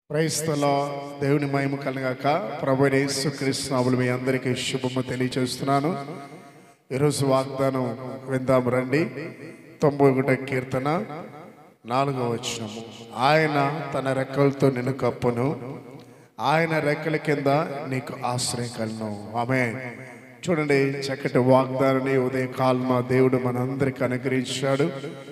క్రైస్తలో దేవుని మహిమ కలగాక ప్రభు యేసుక్రీస్తునాములు మీ అందరికీ శుభము తెలియచేస్తున్నాను ఈరోజు వాగ్దానం విందాం రండి తొంభై ఒకటో కీర్తన నాలుగో వచనము ఆయన తన రెక్కలతో నిన్ను కప్పును ఆయన రెక్కల కింద నీకు ఆశ్రయం కలను ఆమె చూడండి చక్కటి వాగ్దానాన్ని ఉదయకాలం దేవుడు మనందరికి అనుగ్రహించాడు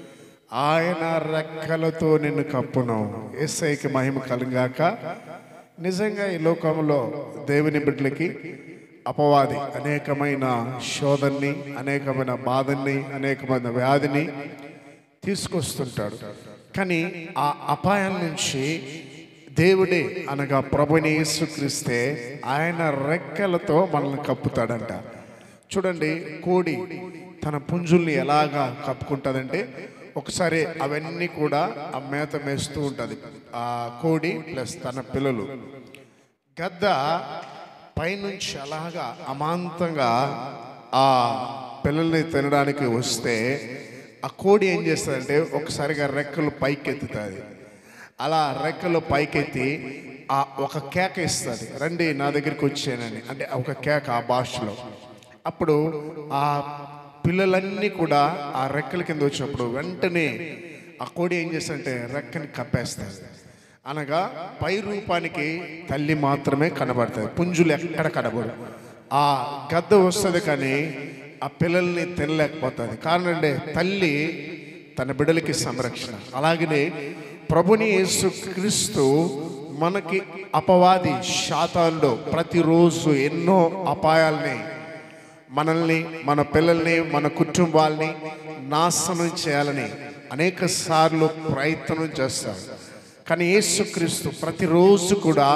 ఆయన రెక్కలతో నిన్ను కప్పును ఏసైకి మహిమ కలుగాక నిజంగా ఈ లోకంలో దేవుని బిడ్డలకి అపవాది అనేకమైన శోధన్ని అనేకమైన బాధల్ని అనేకమైన వ్యాధిని తీసుకొస్తుంటాడు కానీ ఆ అపాయం నుంచి దేవుడే అనగా ప్రభుని యేసుక్రీస్తే ఆయన రెక్కలతో మనల్ని కప్పుతాడంట చూడండి కోడి తన పుంజుల్ని ఎలాగా కప్పుకుంటుందంటే ఒకసారి అవన్నీ కూడా ఆ మేత మేస్తూ ఉంటుంది ఆ కోడి ప్లస్ తన పిల్లలు గద్ద పైనుంచి అలాగా అమాంతంగా ఆ పిల్లల్ని తినడానికి వస్తే ఆ కోడి ఏం చేస్తుందంటే ఒకసారిగా రెక్కలు పైకెత్తుతుంది అలా రెక్కలు పైకెత్తి ఆ ఒక కేక ఇస్తుంది రండి నా దగ్గరికి వచ్చానని అంటే ఒక కేక ఆ భాషలో అప్పుడు ఆ పిల్లలన్నీ కూడా ఆ రెక్కల కింద వచ్చినప్పుడు వెంటనే ఆ కోడి ఏం చేస్తుందంటే రెక్కని కప్పేస్తుంది అనగా పై రూపానికి తల్లి మాత్రమే కనబడుతుంది పుంజులు ఎక్కడ కనబడు ఆ గద్ద వస్తుంది కానీ ఆ పిల్లల్ని తినలేకపోతుంది కారణం అంటే తల్లి తన బిడ్డలకి సంరక్షణ అలాగనే ప్రభుని యేసు క్రీస్తు మనకి అపవాది శాతాల్లో ప్రతిరోజు ఎన్నో అపాయాల్ని మనల్ని మన పిల్లల్ని మన కుటుంబాల్ని నాశనం చేయాలని అనేక సార్లు ప్రయత్నం చేస్తారు కానీ యేసుక్రీస్తు ప్రతిరోజు కూడా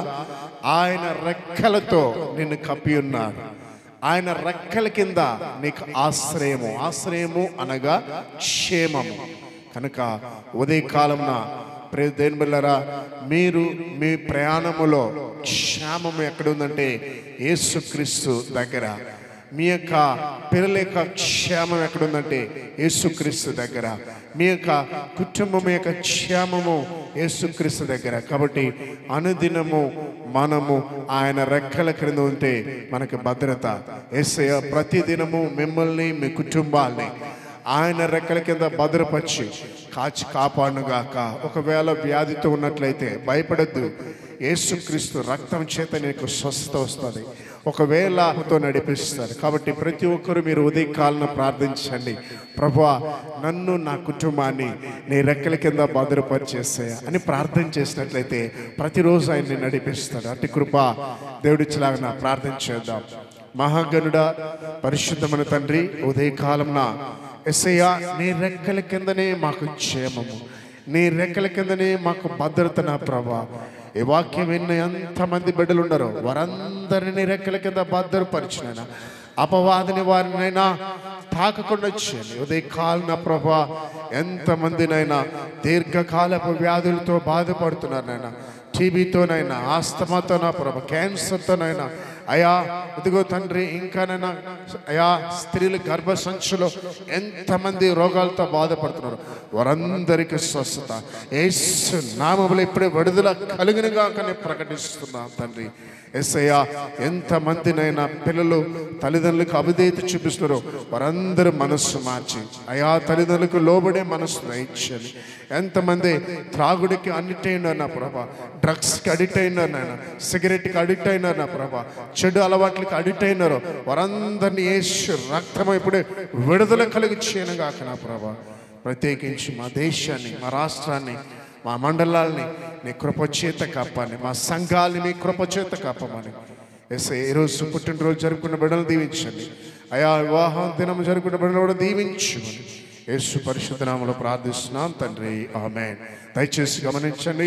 ఆయన రెక్కలతో నిన్ను కప్పి ఉన్నాడు ఆయన రెక్కల కింద నీకు ఆశ్రయము ఆశ్రయము అనగా క్షేమము కనుక ఉదయకాలంన ప్రే దేని బిళ్ళరా మీరు మీ ప్రయాణములో క్షేమము ఎక్కడుందంటే యేసుక్రీస్తు దగ్గర మీ యొక్క పిల్లల యొక్క క్షేమం ఎక్కడుందంటే యేసుక్రీస్తు దగ్గర మీ యొక్క కుటుంబం యొక్క క్షేమము యేసుక్రీస్తు దగ్గర కాబట్టి అనుదినము మనము ఆయన రెక్కల క్రింద ఉంటే మనకి భద్రత ఏసయ ప్రతిదినము మిమ్మల్ని మీ కుటుంబాల్ని ఆయన రెక్కల కింద భద్రపరిచి కాచి కాపాడుగాక ఒకవేళ వ్యాధితో ఉన్నట్లయితే భయపడద్దు యేసుక్రీస్తు రక్తం చేత నీకు స్వస్థత వస్తుంది ఒకవేళ తో నడిపిస్తారు కాబట్టి ప్రతి ఒక్కరు మీరు ఉదయకాలను ప్రార్థించండి ప్రభా నన్ను నా కుటుంబాన్ని నీ రెక్కల కింద భద్రపరిచేస్తాయా అని ప్రార్థన చేసినట్లయితే ప్రతిరోజు ఆయన్ని నడిపిస్తాడు అట్టి కృప దేవుడిచ్చలాగా ప్రార్థన చేద్దాం మహాగణుడ పరిశుద్ధమైన తండ్రి ఉదయకాలంన ఎస్ఐయా నీ రెక్కల కిందనే మాకు క్షేమము నీ రెక్కల కిందనే మాకు భద్రత నా ప్రభా ఈ వాక్యం విన్న ఎంతమంది బిడ్డలు ఉన్నారో వారందరినీ రెక్కల కింద భద్రపరిచినైనా అపవాదిని వారినైనా తాకకుండా వచ్చేయండి ఉదయకాలన ప్రభా ఎంతమందినైనా దీర్ఘకాలపు వ్యాధులతో బాధపడుతున్నారు నాయన టీబీతోనైనా ఆస్తమాతో నా ప్రభ క్యాన్సర్తోనైనా అయా ఇదిగో తండ్రి ఇంకానైనా అయా స్త్రీల గర్భసంచులో ఎంతమంది రోగాలతో బాధపడుతున్నారు వారందరికీ స్వస్థత యేసు నామములు ఇప్పుడే విడుదల కలిగినగా కానీ ప్రకటిస్తున్నాం తండ్రి ఎస్ఐయా ఎంతమందినైనా పిల్లలు తల్లిదండ్రులకు అవిధేయత చూపిస్తున్నారో వారందరూ మనస్సు మార్చి అయా తల్లిదండ్రులకు లోబడే మనస్సు ఇచ్చండి ఎంతమంది త్రాగుడికి అన్నిటి అయినారు నా ప్రభా డ్రగ్స్కి అడిక్ట్ అయినారు నాయన సిగరెట్కి అడిక్ట్ అయినారు నా ప్రభా చెడు అలవాట్లకి అడిక్ట్ అయినారు వారందరినీ వేసి రక్తం ఇప్పుడే విడుదల కలిగి చేయనుగాక నా ప్రభా ప్రత్యేకించి మా దేశాన్ని మా రాష్ట్రాన్ని మా మండలాల్ని నీ కృపచేత కాపాని మా సంఘాలని నీ కృపచేత కాపమని ఎస్ఐ ఈరోజు పుట్టినరోజు జరుపుకున్న బిడ్డలు దీవించండి అయా వివాహం దినం జరుపుకున్న బిడ్డలు కూడా దీవించమని యేసు పరిశుద్ధ నామములో ప్రార్థిస్తున్నాం తండ్రి ఆమె దయచేసి గమనించండి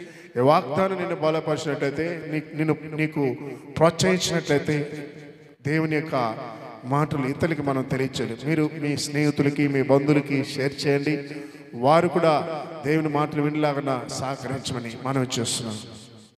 ఈ వాగ్దానం నిన్ను బలపరిచినట్లయితే నీ నిన్ను నీకు ప్రోత్సహించినట్లయితే దేవుని యొక్క మాటలు ఇతరులకి మనం తెలియచేయాలి మీరు మీ స్నేహితులకి మీ బంధువులకి షేర్ చేయండి వారు కూడా దేవుని మాటలు వినలాగా సహకరించమని మనం చేస్తున్నాం